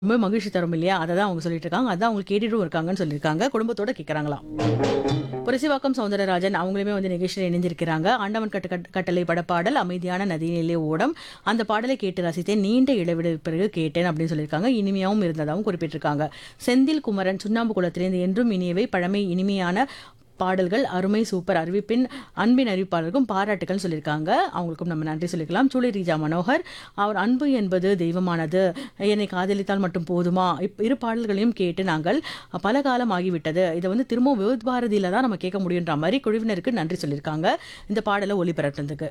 ரொம்ப மகிழ்ச்சி தரும் இல்லையா அதை தான் அவங்க சொல்லிட்டு இருக்காங்க அதான் அவங்க கேட்டுட்டும் இருக்காங்கன்னு சொல்லியிருக்காங்க குடும்பத்தோட கேட்குறாங்களாம் புரசிவாக்கம் சவுந்தரராஜன் அவங்களுமே வந்து நிகழ்ச்சியில் இணைஞ்சிருக்கிறாங்க ஆண்டவன் கட்டு கட்- கட்டளை பட பாடல் அமைதியான நதியிலே ஓடம் அந்த பாடலை கேட்டு ரசித்தேன் நீண்ட இடைவெளி பிறகு கேட்டேன் அப்படின்னு சொல்லியிருக்காங்க இனிமையாகவும் இருந்ததாகவும் குறிப்பிட்டிருக்காங்க செந்தில் குமரன் சுண்ணாம்பு குளத்திலிருந்து என்றும் இனியவை பழமை இனிமையான பாடல்கள் அருமை சூப்பர் அறிவிப்பின் அன்பின் அறிவிப்பாளருக்கும் பாராட்டுகள் சொல்லியிருக்காங்க அவங்களுக்கும் நம்ம நன்றி சொல்லிக்கலாம் சூளை ரீஜா மனோகர் அவர் அன்பு என்பது தெய்வமானது என்னை காதலித்தால் மட்டும் போதுமா இப் இரு பாடல்களையும் கேட்டு நாங்கள் பல காலம் ஆகிவிட்டது இதை வந்து திரும்பவும் விவத் பாரதியில தான் நம்ம கேட்க முடியுன்ற மாதிரி குழுவினருக்கு நன்றி சொல்லியிருக்காங்க இந்த பாடலை ஒளிபரப்புறதுக்கு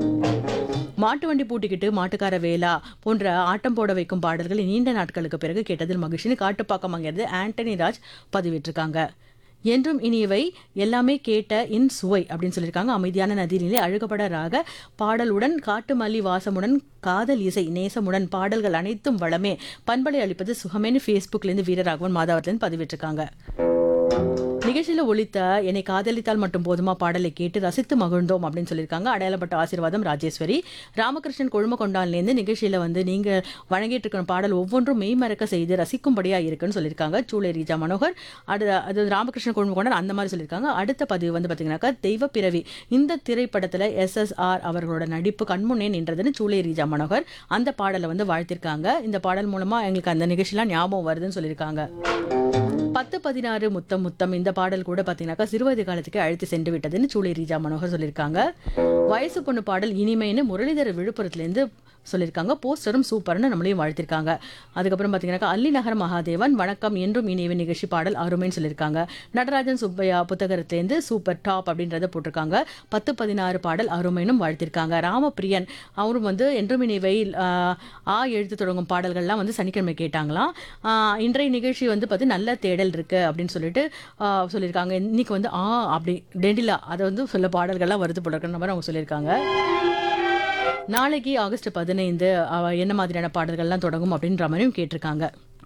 மாட்டு வண்டி பூட்டிக்கிட்டு மாட்டுக்கார வேலா போன்ற ஆட்டம் போட வைக்கும் பாடல்கள் நீண்ட நாட்களுக்கு பிறகு கேட்டதில் மகிழ்ச்சின்னு காட்டுப்பாக்கம் அங்கிருந்து ஆண்டனி ராஜ் பதிவிட்டிருக்காங்க என்றும் இனியவை எல்லாமே கேட்ட இன் சுவை அப்படின்னு சொல்லியிருக்காங்க அமைதியான நதியிலே அழுகப்பட ராக பாடலுடன் காட்டு மல்லி வாசமுடன் காதல் இசை நேசமுடன் பாடல்கள் அனைத்தும் வளமே பண்பலை அளிப்பது சுகமேனு ஃபேஸ்புக்லேருந்து வீரராகவன் மாதாவரத்துலேருந்து பதிவிட்டிருக்காங்க நிகழ்ச்சியில ஒலித்த என்னை காதலித்தால் மட்டும் போதுமா பாடலை கேட்டு ரசித்து மகிழ்ந்தோம் அப்படின்னு சொல்லியிருக்காங்க அடையாளப்பட்ட ஆசீர்வாதம் ராஜேஸ்வரி ராமகிருஷ்ணன் கொழுமகொண்டான்லேருந்து நிகழ்ச்சியில வந்து நீங்க வழங்கிட்டு இருக்கிற பாடல் ஒவ்வொன்றும் மெய்மறக்க செய்து ரசிக்கும்படியா இருக்குன்னு சொல்லியிருக்காங்க சூளை ரீஜா மனோகர் அது அது ராமகிருஷ்ணன் கொழுமகொண்டான் அந்த மாதிரி சொல்லியிருக்காங்க அடுத்த பதிவு வந்து பார்த்தீங்கன்னாக்கா தெய்வ பிறவி இந்த திரைப்படத்துல எஸ்எஸ்ஆர் அவர்களோட நடிப்பு கண்முன்னே நின்றதுன்னு சூளை ரீஜா மனோகர் அந்த பாடலை வந்து வாழ்த்திருக்காங்க இந்த பாடல் மூலமா எங்களுக்கு அந்த நிகழ்ச்சிலாம் ஞாபகம் வருதுன்னு சொல்லியிருக்காங்க பத்து பதினாறு முத்தம் முத்தம் இந்த பாடல் கூட பார்த்தீங்கன்னாக்கா சிறுவயது காலத்துக்கு அழைத்து சென்று விட்டதுன்னு சூளை ரீஜா மனோகர் சொல்லியிருக்காங்க வயசு பொண்ணு பாடல் இனிமைன்னு முரளிதர விழுப்புரத்துலேருந்து சொல்லியிருக்காங்க போஸ்டரும் சூப்பர்னு நம்மளையும் வாழ்த்திருக்காங்க அதுக்கப்புறம் பார்த்தீங்கன்னாக்கா அல்லிநகர் மகாதேவன் வணக்கம் என்றும் இனியவை நிகழ்ச்சி பாடல் அருமைன்னு சொல்லியிருக்காங்க நடராஜன் சுப்பையா புத்தகத்திலேருந்து சூப்பர் டாப் அப்படின்றத போட்டிருக்காங்க பத்து பதினாறு பாடல் அருமைனும் வாழ்த்திருக்காங்க ராமபிரியன் அவரும் வந்து என்றும் இனிவை ஆஹ், ஆ எழுத்து தொடங்கும் பாடல்கள்லாம் வந்து சனிக்கிழமை கேட்டாங்களாம் ஆஹ், இன்றைய நிகழ்ச்சி வந்து பார்த்து நல்ல தேடல் இருக்கு அப்படின்னு சொல்லிட்டு ஆஹ், சொல்லியிருக்காங்க இன்னைக்கு வந்து ஆ அப்படி டெண்டிலா அதை வந்து சில பாடல்கள்லாம் வருது போல இருக்குன்ற மாதிரி அவங்க சொல்லியிருக்காங்க நாளைக்கு ஆகஸ்ட் பதினைந்து அவ என்ன மாதிரியான பாடல்கள்லாம் தொடங்கும் அப்படின்ற மாதிரியும் கேட்டிருக்காங்க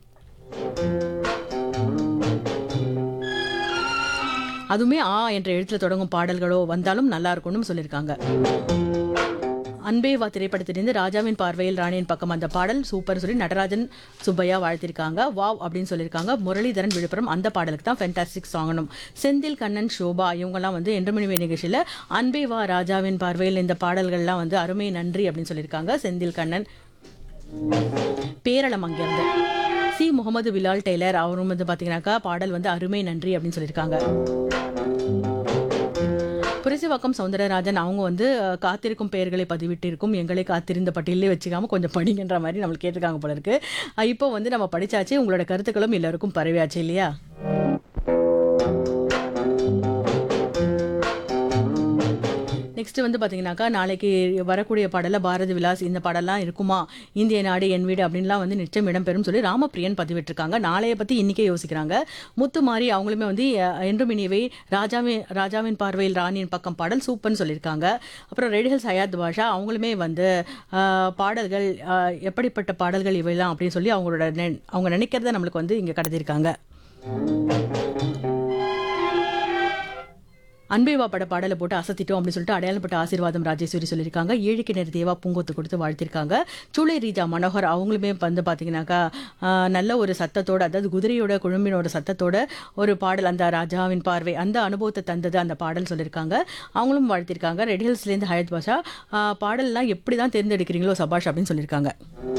அதுவுமே ஆ என்ற எழுத்துல தொடங்கும் பாடல்களோ வந்தாலும் நல்லா இருக்கும்னு சொல்லியிருக்காங்க அன்பே வா திரைப்படத்திலிருந்து ராஜாவின் பார்வையில் ராணியின் பக்கம் அந்த பாடல் சூப்பர் சொல்லி நடராஜன் சுப்பையா வாழ்த்திருக்காங்க வாவ் அப்படின்னு சொல்லியிருக்காங்க முரளிதரன் விழுப்புரம் அந்த பாடலுக்கு தான் ஃபென்டாஸ்டிக் சாங்கணும் செந்தில் கண்ணன் சோபா இவங்கெல்லாம் வந்து என்ற மணி நிகழ்ச்சியில் அன்பே வா ராஜாவின் பார்வையில் இந்த பாடல்கள்லாம் வந்து அருமை நன்றி அப்படின்னு சொல்லியிருக்காங்க செந்தில் கண்ணன் பேரளம் அங்கிருந்து சி முகமது பிலால் டெய்லர் அவரும் வந்து பார்த்தீங்கன்னாக்கா பாடல் வந்து அருமை நன்றி அப்படின்னு சொல்லியிருக்காங்க புரசிவாக்கம் சவுந்தரராஜன் அவங்க வந்து அஹ், காத்திருக்கும் பெயர்களை பதிவிட்டு இருக்கும் எங்களை காத்திருந்த பட்டியலே வச்சுக்காம கொஞ்சம் படிங்கன்ற மாதிரி நம்மளுக்கு கேட்டிருக்காங்க போல இருக்கு அஹ், இப்போ வந்து நம்ம படிச்சாச்சு உங்களோட கருத்துக்களும் எல்லாருக்கும் பரவியாச்சு இல்லையா நெக்ஸ்ட் வந்து பார்த்தீங்கன்னாக்கா நாளைக்கு வரக்கூடிய பாடல பாரதி விலாஸ் இந்த பாடலாம் இருக்குமா இந்திய நாடு என் வீடு அப்படின்லாம் வந்து நிச்சயம் இடம்பெறும் சொல்லி ராமப்பிரியன் பதிவிட்டிருக்காங்க நாளைய பற்றி இன்னைக்கே யோசிக்கிறாங்க முத்துமாரி அவங்களுமே வந்து அஹ், என்றும் இனியவை ராஜாவின் ராஜாவின் பார்வையில் ராணியின் பக்கம் பாடல் சூப்பர்னு சொல்லியிருக்காங்க அப்புறம் ரெடிஹல்ஸ் ஹயாத் பாஷா அவங்களுமே வந்து அஹ், பாடல்கள் அஹ், எப்படிப்பட்ட பாடல்கள் இவையெல்லாம் அப்படின்னு சொல்லி அவங்களோட நெ- அவங்க நினைக்கிறத நம்மளுக்கு வந்து இங்கே கடத்திருக்காங்க அன்பேவா பட பாடலை போட்டு அசத்திட்டோம் அப்படின்னு சொல்லிட்டு அடையாளப்பட்ட ஆசீர்வாதம் ராஜேஸ்வரி சொல்லியிருக்காங்க ஏழுக்கிணர் தேவா பூங்கொத்து கொடுத்து வாழ்த்திருக்காங்க சூளை ரீஜா மனோகர் அவங்களுமே வந்து பார்த்தீங்கன்னாக்கா ஆஹ், நல்ல ஒரு சத்தத்தோட அதாவது குதிரையோட குழும்பினோட சத்தத்தோட ஒரு பாடல் அந்த ராஜாவின் பார்வை அந்த அனுபவத்தை தந்தது அந்த பாடல் சொல்லியிருக்காங்க அவங்களும் வாழ்த்திருக்காங்க ரெட் ஹில்ஸ்லேருந்து ஹயத் பாஷா ஆஹ், பாடல்லாம் எப்படி தான் தேர்ந்தெடுக்கிறீங்களோ சபாஷ் அப்படின்னு சொல்லியிருக்காங்க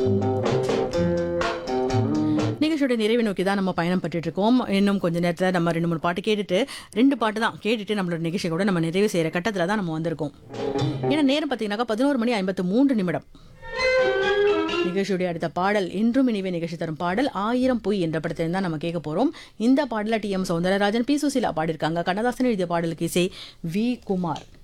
நிகழ்ச்சியோட நிறைவை நோக்கி தான் நம்ம பயணம் பட்டுட்டு இருக்கோம் இன்னும் கொஞ்ச நேரத்தில் நம்ம ரெண்டு மூணு பாட்டு கேட்டுட்டு ரெண்டு பாட்டு தான் கேட்டுட்டு நம்மளோட நிகழ்ச்சி கூட நம்ம நிறைவு செய்கிற கட்டத்தில் தான் நம்ம வந்திருக்கோம் ஏன்னா நேரம் பார்த்தீங்கன்னாக்கா பதினோரு மணி ஐம்பத்து மூன்று நிமிடம் நிகழ்ச்சியுடைய அடுத்த பாடல் என்றும் இனிவே நிகழ்ச்சி தரும் பாடல் ஆயிரம் பொய் என்ற படத்தில் தான் நம்ம கேட்க போறோம் இந்த பாடல T M Soundararajan P Susheela பாடியிருக்காங்க கண்ணதாசன் எழுதிய பாடலுக்கு இசை வி குமார்